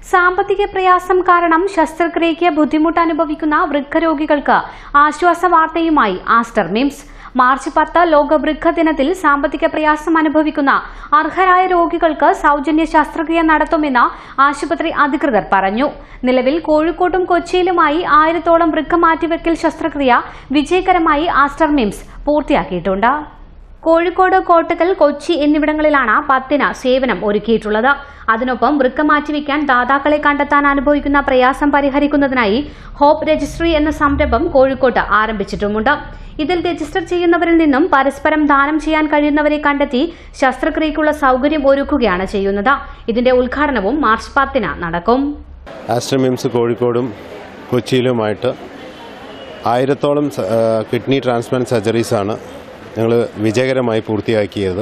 സാമ്പത്തിക പ്രയാസം കാരണം ശസ്ത്രക്രിയയ്ക്ക് ബുദ്ധിമുട്ട് അനുഭവിക്കുന്ന വൃക്കരോഗികൾക്ക് ആശ്വാസ വാർത്തയുമായി ആസ്റ്റർ മിംസ് മാർച്ച് പത്ത് ലോക വൃക്ക ദിനത്തിൽ സാമ്പത്തിക പ്രയാസം അനുഭവിക്കുന്ന അർഹരായ രോഗികൾക്ക് സൗജന്യ ശസ്ത്രക്രിയ നടത്തുമെന്ന് ആശുപത്രി അധികൃതർ പറഞ്ഞു നിലവിൽ കോഴിക്കോട്ടും കൊച്ചിയിലുമായി ആയിരത്തോളം വൃക്ക മാറ്റിവെക്കൽ ശസ്ത്രക്രിയ വിജയകരമായി ആസ്റ്റർ മിംസ് പൂർത്തിയാക്കിയിട്ടുണ്ട് കോഴിക്കോട് കോട്ടക്കൽ കൊച്ചി എന്നിവിടങ്ങളിലാണ് പത്തിന് സേവനം ഒരുക്കിയിട്ടുള്ളത് അതിനൊപ്പം വൃക്ക മാറ്റിവെക്കാൻ ദാതാക്കളെ കണ്ടെത്താൻ അനുഭവിക്കുന്ന പ്രയാസം പരിഹരിക്കുന്നതിനായി ഹോപ്പ് രജിസ്ട്രി എന്ന സംരംഭം കോഴിക്കോട്ട് ആരംഭിച്ചിട്ടുമുണ്ട് ഇതിൽ രജിസ്റ്റർ ചെയ്യുന്നവരിൽ നിന്നും പരസ്പരം ദാനം ചെയ്യാൻ കഴിയുന്നവരെ കണ്ടെത്തി ശസ്ത്രക്രിയയ്ക്കുള്ള സൗകര്യം ഒരുക്കുകയാണ് ചെയ്യുന്നത് ഇതിന്റെ ഉദ്ഘാടനവും മാർച്ച് പത്തിന് നടക്കും ആസ്റ്റർ മിംസ് കോഴിക്കോടും കൊച്ചിയിലുമായിട്ട് ആയിരത്തോളം സ- ആ, കിഡ്നി ട്രാൻസ്പ്ലാന്റ് സർജറീസാണ് ഞങ്ങൾ വിജയകരമായി പൂർത്തിയാക്കിയത്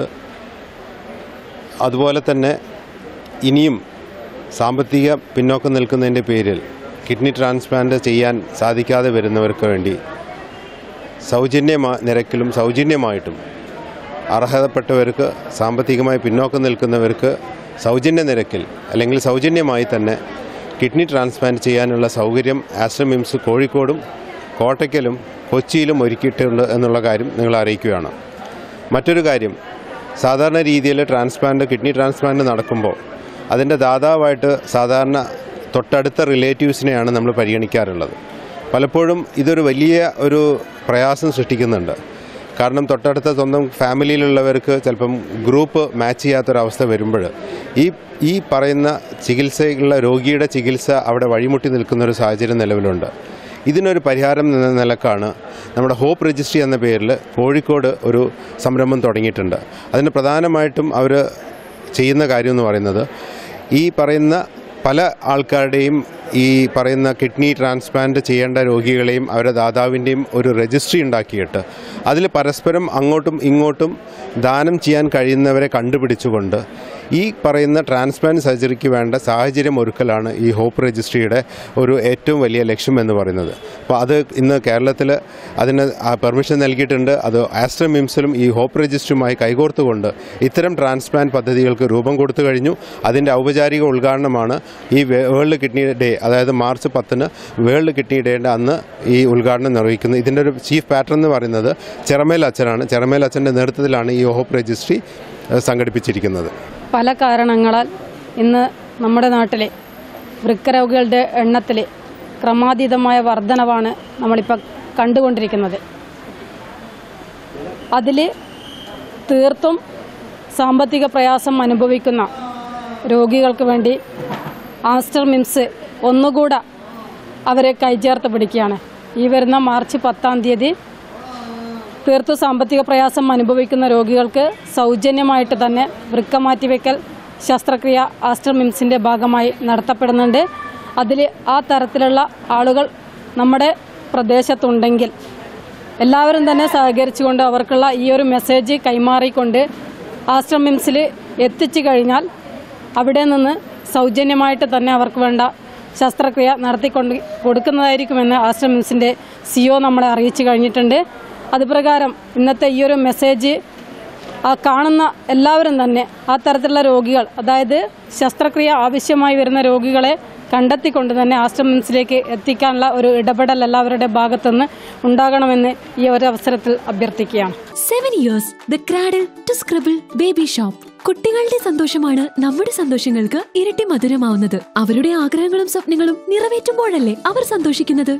അതുപോലെ തന്നെ ഇനിയും സാമ്പത്തിക പിന്നോക്കം നിൽക്കുന്നതിൻ്റെ പേരിൽ കിഡ്നി ട്രാൻസ്പ്ലാന്റ് ചെയ്യാൻ സാധിക്കാതെ വരുന്നവർക്ക് വേണ്ടി സൗജന്യ നിരക്കിലും സൗജന്യമായിട്ടും അർഹതപ്പെട്ടവർക്ക് സാമ്പത്തികമായി പിന്നോക്കം നിൽക്കുന്നവർക്ക് സൗജന്യ നിരക്കിൽ അല്ലെങ്കിൽ സൗജന്യമായി തന്നെ കിഡ്നി ട്രാൻസ്പ്ലാന്റ് ചെയ്യാനുള്ള സൗകര്യം ആശ്രമിംസ് കോഴിക്കോടും കോട്ടയ്ക്കലും കൊച്ചിയിലും ഒരുക്കിയിട്ടുണ്ട് എന്നുള്ള കാര്യം നിങ്ങളെ അറിയിക്കുകയാണ് മറ്റൊരു കാര്യം സാധാരണ രീതിയിൽ ട്രാൻസ്പ്ലാന്റ് കിഡ്നി ട്രാൻസ്പ്ലാന്റ് നടക്കുമ്പോൾ അതിൻ്റെ ദാതാവായിട്ട് സാധാരണ തൊട്ടടുത്ത റിലേറ്റീവ്സിനെയാണ് നമ്മൾ പരിഗണിക്കാറുള്ളത് പലപ്പോഴും ഇതൊരു വലിയ ഒരു പ്രയാസം സൃഷ്ടിക്കുന്നുണ്ട് കാരണം തൊട്ടടുത്ത സ്വന്തം ഫാമിലിയിലുള്ളവർക്ക് ചിലപ്പം ഗ്രൂപ്പ് മാച്ച് ചെയ്യാത്തൊരവസ്ഥ വരുമ്പോൾ ഈ ഈ പറയുന്ന ചികിത്സയുള്ള രോഗിയുടെ ചികിത്സ അവിടെ വഴിമുട്ടി നിൽക്കുന്ന ഒരു സാഹചര്യം നിലവിലുണ്ട് ഇതിനൊരു പരിഹാരം എന്ന നിലക്കാണ് നമ്മുടെ ഹോപ്പ് രജിസ്ട്രി എന്ന പേരിൽ കോഴിക്കോട് ഒരു സംരംഭം തുടങ്ങിയിട്ടുണ്ട് അതിന് പ്രധാനമായിട്ടും അവർ ചെയ്യുന്ന കാര്യം എന്ന് പറയുന്നത് ഈ പറയുന്ന പല ആൾക്കാരുടെയും ഈ പറയുന്ന കിഡ്നി ട്രാൻസ്പ്ലാന്റ് ചെയ്യേണ്ട രോഗികളെയും അവരുടെ ദാതാവിൻ്റെയും ഒരു രജിസ്ട്രി ഉണ്ടാക്കിയിട്ട് അതിൽ പരസ്പരം അങ്ങോട്ടും ഇങ്ങോട്ടും ദാനം ചെയ്യാൻ കഴിയുന്നവരെ കണ്ടുപിടിച്ചുകൊണ്ട് ഈ പറയുന്ന ട്രാൻസ്പ്ലാന്റ് സർജറിക്ക് വേണ്ട സാഹചര്യം ഒരുക്കലാണ് ഈ ഹോപ്പ് രജിസ്ട്രിയുടെ ഒരു ഏറ്റവും വലിയ ലക്ഷ്യം എന്ന് പറയുന്നത് അപ്പോൾ അത് ഇന്ന് കേരളത്തിൽ അതിന് പെർമിഷൻ നൽകിയിട്ടുണ്ട് അത് ആസ്ട്ര മിംസിലും ഈ ഹോപ്പ് രജിസ്ട്രിയുമായി കൈകോർത്തുകൊണ്ട് ഇത്തരം ട്രാൻസ്പ്ലാന്റ് പദ്ധതികൾക്ക് രൂപം കൊടുത്തു കഴിഞ്ഞു അതിൻ്റെ ഔപചാരിക ഉദ്ഘാടനമാണ് ഈ വേ- വേൾഡ് കിഡ്നി ഡേ അതായത് മാർച്ച് പത്തിന് വേൾഡ് കിഡ്നി ഡേയുടെ അന്ന് ഈ ഉദ്ഘാടനം നിർവഹിക്കുന്നത് ഇതിൻ്റെ ഒരു ചീഫ് പാറ്റേൺ എന്ന് പറയുന്നത് ചെറമേൽ അച്ഛനാണ് ചെറമേൽ അച്ഛൻ്റെ നേതൃത്വത്തിലാണ് ഈ ഹോപ്പ് രജിസ്ട്രി ഏഹ്, സംഘടിപ്പിച്ചിരിക്കുന്നത് പല കാരണങ്ങളാൽ ഇന്ന് നമ്മുടെ നാട്ടിലെ വൃക്കരോഗികളുടെ എണ്ണത്തിൽ ക്രമാതീതമായ വർധനവാണ് നമ്മളിപ്പോൾ കണ്ടുകൊണ്ടിരിക്കുന്നത് അതിൽ തീർത്തും സാമ്പത്തിക പ്രയാസം അനുഭവിക്കുന്ന രോഗികൾക്ക് വേണ്ടി ആസ്റ്റർ മിംസ് ഒന്നുകൂടെ അവരെ കൈചേർത്ത് പിടിക്കുകയാണ് ഈ വരുന്ന മാർച്ച് പത്താം തീയതി തീർത്തു സാമ്പത്തിക പ്രയാസം അനുഭവിക്കുന്ന രോഗികൾക്ക് സൗജന്യമായിട്ട് തന്നെ വൃക്ക മാറ്റിവെക്കൽ ശസ്ത്രക്രിയ ആസ്റ്റർ മിംസിൻ്റെ ഭാഗമായി നടത്തപ്പെടുന്നുണ്ട് അതിൽ ആ തരത്തിലുള്ള ആളുകൾ നമ്മുടെ പ്രദേശത്തുണ്ടെങ്കിൽ എല്ലാവരും തന്നെ സഹകരിച്ചുകൊണ്ട് അവർക്കുള്ള ഈ ഒരു മെസ്സേജ് കൈമാറിക്കൊണ്ട് ആസ്റ്റർ മിംസിൽ എത്തിച്ചു കഴിഞ്ഞാൽ അവിടെ നിന്ന് സൗജന്യമായിട്ട് തന്നെ അവർക്ക് വേണ്ട ശസ്ത്രക്രിയ നടത്തിക്കൊണ്ട് കൊടുക്കുന്നതായിരിക്കുമെന്ന് ആസ്റ്റർ മിംസിൻ്റെ സിഒ നമ്മളെ അറിയിച്ചു കഴിഞ്ഞിട്ടുണ്ട് അതുപ്രകാരം ഇന്നത്തെ ഈ ഒരു മെസ്സേജ് ആ കാണുന്ന എല്ലാവരും തന്നെ ആ തരത്തിലുള്ള രോഗികൾ അതായത് ശസ്ത്രക്രിയ ആവശ്യമായി വരുന്ന രോഗികളെ കണ്ടെത്തിക്കൊണ്ട് തന്നെ ആശ്രമത്തിലേക്ക് എത്തിക്കാനുള്ള ഒരു ഇടപെടൽ എല്ലാവരുടെ ഭാഗത്തുനിന്ന് ഉണ്ടാകണമെന്ന് ഈ ഒരു അവസരത്തിൽ അഭ്യർത്ഥിക്കുകയാണ് seven years the cradle to scribble baby shop കുട്ടികളുടെ സന്തോഷമാണ് നമ്മുടെ സന്തോഷങ്ങൾക്ക് ഇരട്ടി മധുരമാവുന്നത് അവരുടെ ആഗ്രഹങ്ങളും സ്വപ്നങ്ങളും നിറവേറ്റുമ്പോഴല്ലേ അവർ സന്തോഷിക്കുന്നത്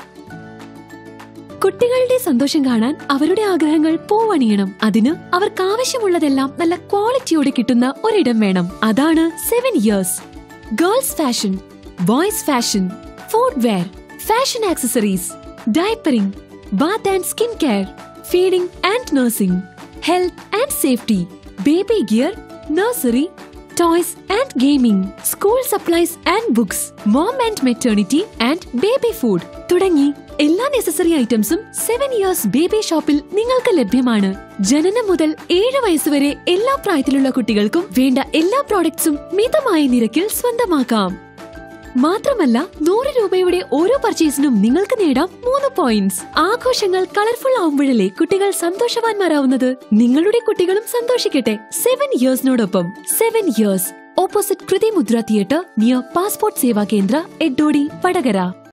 കുട്ടികളുടെ സന്തോഷം കാണാൻ അവരുടെ ആഗ്രഹങ്ങൾ പൂവണിയണം അതിന് അവർക്ക് ആവശ്യമുള്ളതെല്ലാം നല്ല ക്വാളിറ്റിയോടെ കിട്ടുന്ന ഒരിടം വേണം അതാണ് seven years girls fashion boys fashion footwear fashion accessories diapering bath and skin care feeding and nursing health and safety baby gear nursery toys and gaming school supplies and books mom and maternity and baby food തുടങ്ങി എല്ലാ necessary ഐറ്റംസും seven years baby ഷോപ്പിൽ നിങ്ങൾക്ക് ലഭ്യമാണ് ജനനം മുതൽ ഏഴ് വയസ്സുവരെ എല്ലാ പ്രായത്തിലുള്ള കുട്ടികൾക്കും വേണ്ട എല്ലാ പ്രോഡക്ട്സും മിതമായ നിരക്കിൽ സ്വന്തമാക്കാം മാത്രമല്ല നൂറ് രൂപയുടെ ഓരോ പർച്ചേസിനും നിങ്ങൾക്ക് നേടാം മൂന്ന് പോയിന്റ്സ് ആഘോഷങ്ങൾ കളർഫുൾ ആവുമ്പോഴല്ലേ കുട്ടികൾ സന്തോഷവാന്മാരാവുന്നത് നിങ്ങളുടെ കുട്ടികളും സന്തോഷിക്കട്ടെ സെവൻ ഇയേഴ്സിനോടൊപ്പം seven years opposite Krithimudra theatre near passport Seva Kendra Edodi Vadakara